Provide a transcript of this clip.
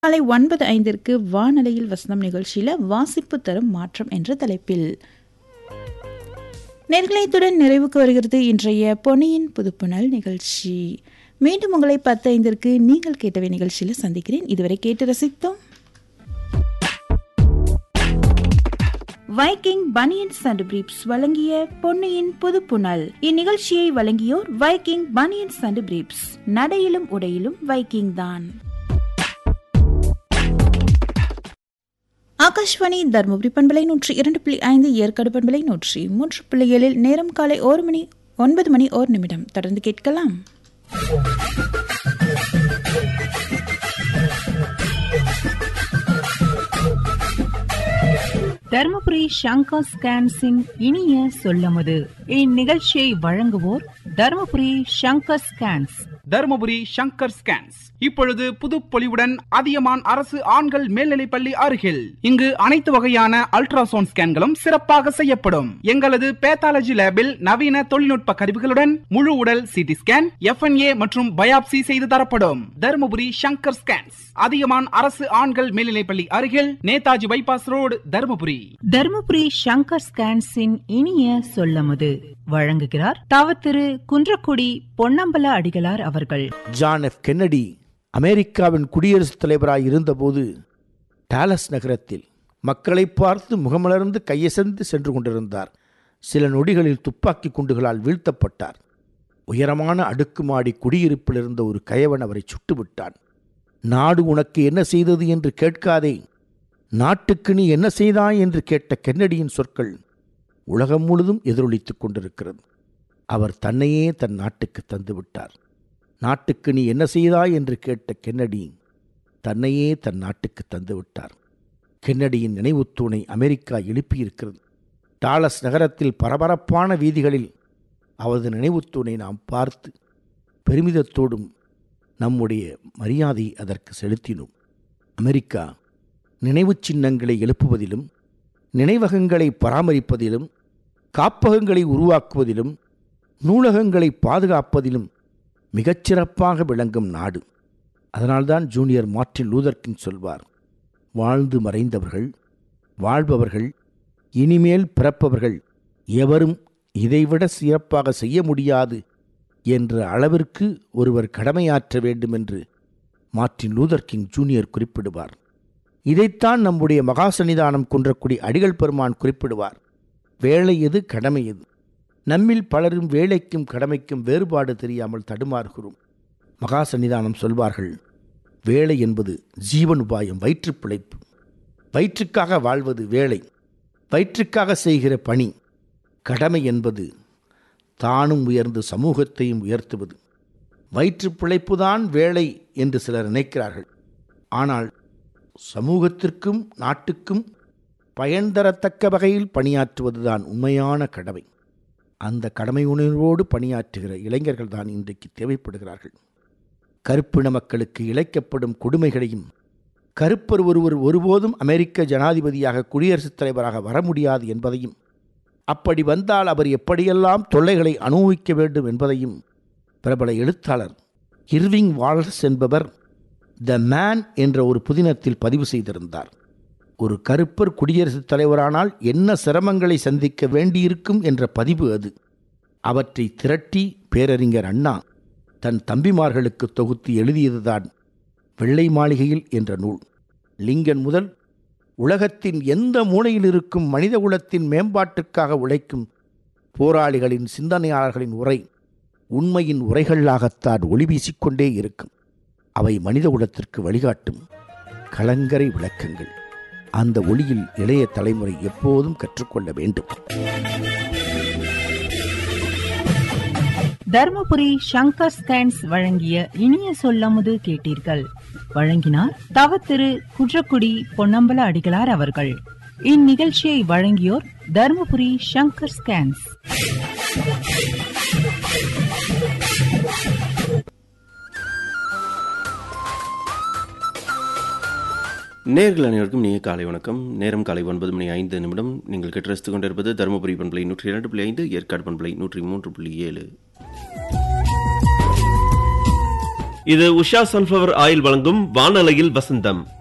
காலை ஒன்பது ஐந்திற்கு வானலையில் வசனம் நிகழ்ச்சியில் வாசிப்பு தரும் மாற்றம் என்ற தலைப்பில் நேர்களைத்துடன் நிறைவுக்கு வருகிறது இன்றைய பொன்னியின் புதுப்புணல் நிகழ்ச்சி மீண்டும் உங்களை பத்து ஐந்திற்கு நீங்கள் கேட்டவை நிகழ்ச்சியில் சந்திக்கிறேன் இதுவரை கேட்டு ரசித்தோம் வைக்கிங் பனியன்ஸ் அண்ட் பிரீப்ஸ் வழங்கிய பொன்னியின் புதுப்புணல் இந்நிகழ்ச்சியை வழங்கியோர் வைக்கிங் பனியன்ஸ் அண்ட் பிரீப்ஸ் நடையிலும் உடையிலும் வைக்கிங் தான் ஆகாஷ்வாணி தருமபுரி பண்பலை நூற்றி இரண்டு புள்ளி ஐந்து ஏற்காடு பண்பலை நூற்றி மூன்று புள்ளி ஏழில் நேரம் காலை ஒரு மணி ஒன்பது மணி ஒரு நிமிடம் தொடர்ந்து கேட்கலாம் தருமபுரி சங்கர் ஸ்கேன்ஸின் இனிய சொல்லமுது இந்நிகழ்ச்சியை வழங்குவோர் தருமபுரி சங்கர் ஸ்கேன்ஸ் தருமபுரி சங்கர் ஸ்கேன்ஸ் இப்பொழுது புதுப்பொலிவுடன் அதியமான் அரசு ஆண்கள் மேல்நிலைப்பள்ளி அருகில் இங்கு அனைத்து வகையான அல்ட்ராசவுண்ட் ஸ்கேன்களும் சிறப்பாக செய்யப்படும் எங்களது பேத்தாலஜி லேபில் நவீன தொழில்நுட்ப கருவிகளுடன் முழு உடல் சிடி ஸ்கேன் எஃப்என்ஏ மற்றும் பயாப்சி செய்து தரப்படும் தருமபுரி சங்கர் ஸ்கேன்ஸ் அதியமான் அரசு ஆண்கள் மேல்நிலைப்பள்ளி அருகில் நேதாஜி பைபாஸ் ரோடு தருமபுரி தருமபுரி சங்கர் ஸ்கேன்ஸின் இனிய சொல்லமுது வழங்குகிறார் தவத்திரு குன்றக்குடி பொன்னம்பல அடிகளார் அவர்கள் ஜான் எஃப் கென்னடி அமெரிக்காவின் குடியரசுத் தலைவராய் இருந்தபோது டாலஸ் நகரத்தில் மக்களை பார்த்து முகமலர்ந்து கையசந்து சென்று கொண்டிருந்தார் சில நொடிகளில் துப்பாக்கி குண்டுகளால் வீழ்த்தப்பட்டார் உயரமான அடுக்குமாடி குடியிருப்பில் இருந்த ஒரு கயவன் அவரை சுட்டுவிட்டான் நாடு உனக்கு என்ன செய்தது என்று கேட்காதே நாட்டுக்கு நீ என்ன செய்தாய் என்று கேட்ட கென்னடியின் சொற்கள் உலகம் முழுதும் எதிரொலித்துக் கொண்டிருக்கிறது அவர் தன்னையே தன் நாட்டுக்கு தந்துவிட்டார் நாட்டுக்கு நீ என்ன செய்தாய் என்று கேட்ட கென்னடி தன்னையே தன் நாட்டுக்கு தந்துவிட்டார் கென்னடியின் நினைவுத் தூணை அமெரிக்கா எழுப்பியிருக்கிறது டாலஸ் நகரத்தில் பரபரப்பான வீதிகளில் அவரது நினைவுத் தூணை நாம் பார்த்து பெருமிதத்தோடும் நம்முடைய மரியாதை அதற்கு செலுத்தினோம் அமெரிக்கா நினைவுச் சின்னங்களை எழுப்புவதிலும் நினைவகங்களை பராமரிப்பதிலும் காப்பகங்களை உருவாக்குவதிலும் நூலகங்களை பாதுகாப்பதிலும் மிகச்சிறப்பாக விளங்கும் நாடு அதனால்தான் ஜூனியர் மார்ட்டின் லூதர்கின் சொல்வார் வாழ்ந்து மறைந்தவர்கள் வாழ்பவர்கள் இனிமேல் பிறப்பவர்கள் எவரும் இதைவிட சிறப்பாக செய்ய முடியாது என்ற அளவிற்கு ஒருவர் கடமையாற்ற வேண்டும் என்று மார்ட்டின் லூதர் கிங் ஜூனியர் குறிப்பிடுவார் இதைத்தான் நம்முடைய மகா சன்னிதானம் குன்றக்குடி அடிகள் பெருமான் குறிப்பிடுவார் வேலை எது கடமை எது நம்மில் பலரும் வேலைக்கும் கடமைக்கும் வேறுபாடு தெரியாமல் தடுமாறுகிறோம் மகா சன்னிதானம் சொல்வார்கள் வேலை என்பது ஜீவன் உபாயம் வயிற்று பிழைப்பு வயிற்றுக்காக வாழ்வது வேலை வயிற்றுக்காக செய்கிற பணி கடமை என்பது தானும் உயர்ந்து சமூகத்தையும் உயர்த்துவது வயிற்று பிழைப்புதான் வேலை என்று சிலர் நினைக்கிறார்கள் ஆனால் சமூகத்திற்கும் நாட்டுக்கும் பயன் தரத்தக்க வகையில் பணியாற்றுவதுதான் உண்மையான கடமை அந்த கடமை உணர்வோடு பணியாற்றுகிற இளைஞர்கள் தான் இன்றைக்கு தேவைப்படுகிறார்கள் கருப்பின மக்களுக்கு இழைக்கப்படும் கொடுமைகளையும் கருப்பர் ஒருவர் ஒருபோதும் அமெரிக்க ஜனாதிபதியாக குடியரசுத் தலைவராக வர முடியாது என்பதையும் அப்படி வந்தால் அவர் எப்படியெல்லாம் தொல்லைகளை அனுபவிக்க வேண்டும் என்பதையும் பிரபல எழுத்தாளர் இர்விங் வால்ஸ் என்பவர் த மேன் என்ற ஒரு புதினத்தில் பதிவு செய்திருந்தார் ஒரு கருப்பர் குடியரசுத் தலைவரானால் என்ன சிரமங்களை சந்திக்க வேண்டியிருக்கும் என்ற பதிவு அது அவற்றை திரட்டி பேரறிஞர் அண்ணா தன் தம்பிமார்களுக்கு தொகுத்து எழுதியதுதான் வெள்ளை மாளிகையில் என்ற நூல் லிங்கன் முதல் உலகத்தின் எந்த மூலையில் இருக்கும் மனிதகுலத்தின் மேம்பாட்டுக்காக உழைக்கும் போராளிகளின் சிந்தனையாளர்களின் உரை உண்மையின் உரைகளாகத்தான் ஒளி வீசிக்கொண்டே இருக்கும் அவை மனிதகுலத்திற்கு வழிகாட்டும் கலங்கரை விளக்கங்கள் அந்த ஒளியில் இளைய தலைமுறை எப்போதும் கற்றுக்கொள்ள வேண்டும் தருமபுரி சங்கர் ஸ்கேன்ஸ் வழங்கிய இனிய சொல்லமுது கேட்டீர்கள் வழங்கினார் தவத்திரு குன்றக்குடி பொன்னம்பல அடிகளார் அவர்கள் இந்நிகழ்ச்சியை வழங்கியோர் தருமபுரி சங்கர் ஸ்கேன்ஸ் நேர்கள் அனைவருக்கும் நீங்க காலை வணக்கம் நேரம் காலை ஒன்பது மணி ஐந்து நிமிடம் நீங்கள் கேட்டு ரசித்துக் கொண்டிருப்பது தருமபுரி பண்பலை நூற்றி இரண்டு புள்ளி ஐந்து ஏற்காடு பண்பலை நூற்றி மூன்று புள்ளி ஏழு இது உஷா சன்ஃபிளவர் ஆயில் வழங்கும் வானலையில் வசந்தம்